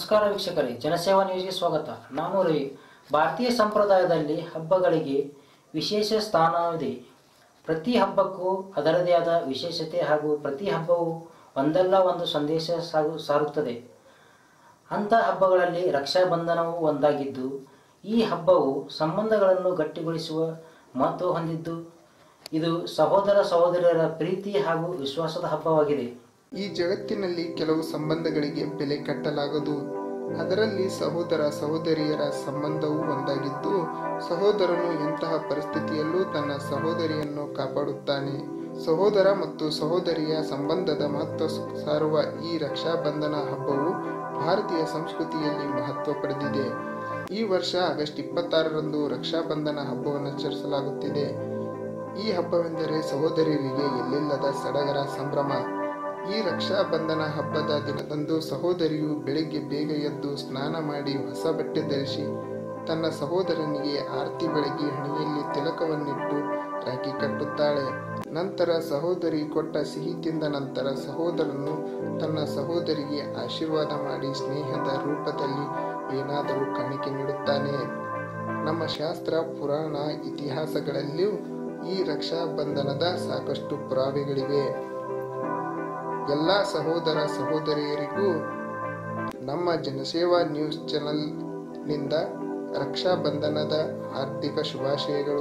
ನಮಸ್ಕಾರ ವೀಕ್ಷಕರೇ ಜನಸೇವಾ ನ್ಯೂಸ್ಗೆ ಸ್ವಾಗತ ನಾನು ರವಿ ಭಾರತೀಯ ಸಂಪ್ರದಾಯದಲ್ಲಿ ಹಬ್ಬಗಳಿಗೆ ವಿಶೇಷ ಸ್ಥಾನವಿದೆ ಪ್ರತಿ ಹಬ್ಬಕ್ಕೂ ಅದರದೇ ಆದ ವಿಶೇಷತೆ ಹಾಗೂ ಪ್ರತಿ ಹಬ್ಬವು ಒಂದಲ್ಲ ಒಂದು ಸಂದೇಶ ಸಾಗು ಸಾರುತ್ತದೆ ಅಂಥ ಹಬ್ಬಗಳಲ್ಲಿ ರಕ್ಷಾಬಂಧನವು ಒಂದಾಗಿದ್ದು ಈ ಹಬ್ಬವು ಸಂಬಂಧಗಳನ್ನು ಗಟ್ಟಿಗೊಳಿಸುವ ಮಹತ್ವ ಹೊಂದಿದ್ದು ಇದು ಸಹೋದರ ಸಹೋದರಿಯರ ಪ್ರೀತಿ ಹಾಗೂ ವಿಶ್ವಾಸದ ಹಬ್ಬವಾಗಿದೆ ಈ ಜಗತ್ತಿನಲ್ಲಿ ಕೆಲವು ಸಂಬಂಧಗಳಿಗೆ ಬೆಲೆ ಕಟ್ಟಲಾಗದು ಅದರಲ್ಲಿ ಸಹೋದರ ಸಹೋದರಿಯರ ಸಂಬಂಧವೂ ಒಂದಾಗಿದ್ದು ಸಹೋದರನು ಎಂತಹ ಪರಿಸ್ಥಿತಿಯಲ್ಲೂ ತನ್ನ ಸಹೋದರಿಯನ್ನು ಕಾಪಾಡುತ್ತಾನೆ ಸಹೋದರ ಮತ್ತು ಸಹೋದರಿಯ ಸಂಬಂಧದ ಮಹತ್ವ ಸಾರುವ ಈ ರಕ್ಷಾಬಂಧನ ಹಬ್ಬವು ಭಾರತೀಯ ಸಂಸ್ಕೃತಿಯಲ್ಲಿ ಮಹತ್ವ ಪಡೆದಿದೆ ಈ ವರ್ಷ ಆಗಸ್ಟ್ ಇಪ್ಪತ್ತಾರರಂದು ರಕ್ಷಾಬಂಧನ ಹಬ್ಬವನ್ನು ಆಚರಿಸಲಾಗುತ್ತಿದೆ ಈ ಹಬ್ಬವೆಂದರೆ ಸಹೋದರಿಯರಿಗೆ ಎಲ್ಲಿಲ್ಲದ ಸಡಗರ ಸಂಭ್ರಮ ಈ ರಕ್ಷಾಬಂಧನ ಹಬ್ಬದ ದಿನದಂದು ಸಹೋದರಿಯು ಬೆಳಿಗ್ಗೆ ಬೇಗ ಎದ್ದು ಸ್ನಾನ ಮಾಡಿ ಹೊಸ ಬಟ್ಟೆ ಧರಿಸಿ ತನ್ನ ಸಹೋದರನಿಗೆ ಆರತಿ ಬೆಳಗಿ ಹಣೆಯಲ್ಲಿ ತಿಲಕವನ್ನಿಟ್ಟು ರಾಖಿ ಕಟ್ಟುತ್ತಾಳೆ ನಂತರ ಸಹೋದರಿ ಕೊಟ್ಟ ಸಿಹಿ ತಿಂದ ನಂತರ ಸಹೋದರನು ತನ್ನ ಸಹೋದರಿಗೆ ಆಶೀರ್ವಾದ ಮಾಡಿ ಸ್ನೇಹದ ರೂಪದಲ್ಲಿ ಏನಾದರೂ ಕಾಣಿಕೆ ನೀಡುತ್ತಾನೆ ನಮ್ಮ ಶಾಸ್ತ್ರ ಪುರಾಣ ಇತಿಹಾಸಗಳಲ್ಲಿಯೂ ಈ ರಕ್ಷಾಬಂಧನದ ಸಾಕಷ್ಟು ಪುರಾವೆಗಳಿವೆ ಎಲ್ಲ ಸಹೋದರ ಸಹೋದರಿಯರಿಗೂ ನಮ್ಮ ಜನಸೇವಾ ನ್ಯೂಸ್ ಚಾನಲ್ನಿಂದ ರಕ್ಷಾಬಂಧನದ ಹಾರ್ದಿಕ ಶುಭಾಶಯಗಳು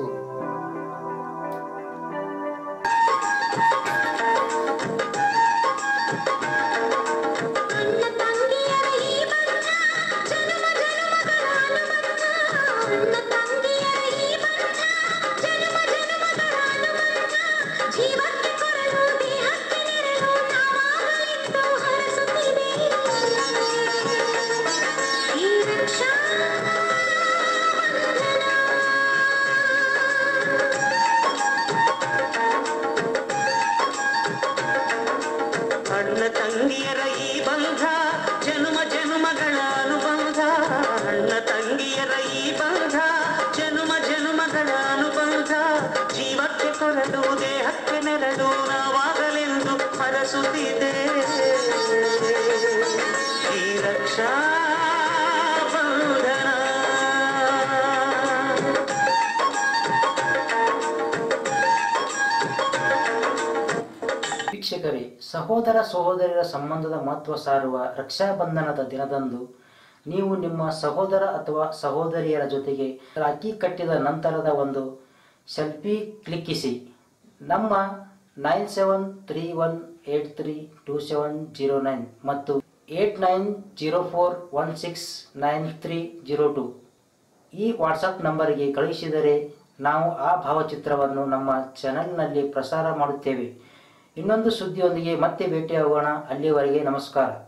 ಅಣ್ಣ ತಂಗಿಯರ ಈ ಬಂಧ ಜನ್ಮ ಜನ್ಮಗಳ ಅನುಬಂಧ ಅಣ್ಣ ತಂಗಿಯರ ಈ ಬಂಧ ಜನ್ಮ ಜನ್ಮಗಳ ಅನುಬಂಧ ಜೀವಕ್ಕೆ ಕೊರಲು ದೇಹಕ್ಕೆ ನೆರಳು ನಾವಾಗಲೆಂದು ಹರಸುತ್ತಿದೆ ಈ ರಕ್ಷಾ ಅಣ್ಣ ತಂಗಿಯರ ಈ ಬಂಧ ಜನುಮ ಜನುಮಗಳ ಅನುಬಂಧ ಅಣ್ಣ ತಂಗಿಯರ ಈ ಬಂಧ ಜನುಮ ಜನುಮಗಳ ಅನುಬಂಧ ಜೀವಕ್ಕೆ ಕೊರಡು ದೇಹಕ್ಕೆ ನೆರಳು ನಾವಾಗಲೆಂದು ಹರಸುತ್ತಿದೆ ಈ ರಕ್ಷಾ ಬಂಧನ ವೀಕ್ಷಕರೇ ಸಹೋದರ ಸಹೋದರಿಯರ ಸಂಬಂಧದ ಮಹತ್ವ ಸಾರುವ ರಕ್ಷಾಬಂಧನದ ದಿನದಂದು ನೀವು ನಿಮ್ಮ ಸಹೋದರ ಅಥವಾ ಸಹೋದರಿಯರ ಜೊತೆಗೆ ರಾಖಿ ಕಟ್ಟಿದ ನಂತರದ ಒಂದು ಸೆಲ್ಫಿ ಕ್ಲಿಕ್ಕಿಸಿ ನಮ್ಮ nine seven three one eight three two seven zero nine ಮತ್ತು eight nine zero four one six nine three zero two ಈ ವಾಟ್ಸಪ್ ನಂಬರ್ಗೆ ಕಳುಹಿಸಿದರೆ ನಾವು ಆ ಭಾವಚಿತ್ರವನ್ನು ನಮ್ಮ ಚಾನೆಲ್ನಲ್ಲಿ ಪ್ರಸಾರ ಮಾಡುತ್ತೇವೆ ಇನ್ನೊಂದು ಸುದ್ದಿಯೊಂದಿಗೆ ಮತ್ತೆ ಭೇಟಿಯಾಗೋಣ ಅಲ್ಲಿಯವರೆಗೆ ನಮಸ್ಕಾರ